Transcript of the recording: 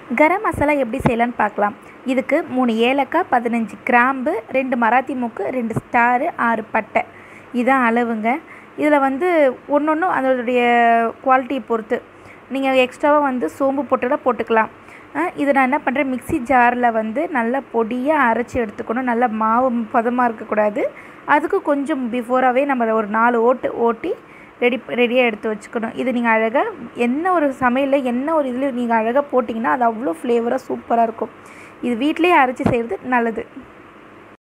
கரம் மசாலா எப்படி செய்யலான்னு பார்க்கலாம் இதுக்கு மூணு ஏலக்காய் பதினஞ்சு கிராம்பு ரெண்டு மராத்தி மூக்கு ரெண்டு ஸ்டாரு ஆறு பட்டை இதான் அளவுங்க இதில் வந்து ஒன்று ஒன்றும் அதோடைய குவாலிட்டியை பொறுத்து நீங்கள் எக்ஸ்ட்ராவாக வந்து சோம்பு போட்டுலாம் போட்டுக்கலாம் இதை நான் என்ன பண்ணுறேன் மிக்ஸி ஜாரில் வந்து நல்லா பொடியாக அரைச்சி எடுத்துக்கணும் நல்லா மாவு பதமாக இருக்கக்கூடாது அதுக்கு கொஞ்சம் பிஃபோராகவே நம்ம ஒரு நாலு ஓட்டு ஓட்டி ரெடி ரெடியாக எடுத்து வச்சுக்கணும் இது நீங்கள் அழகாக என்ன ஒரு சமையலில் என்ன ஒரு இதில் நீங்கள் அழகாக போட்டிங்கன்னா அது அவ்வளோ ஃப்ளேவராக சூப்பராக இருக்கும் இது வீட்டிலேயே அரைச்சி செய்கிறது நல்லது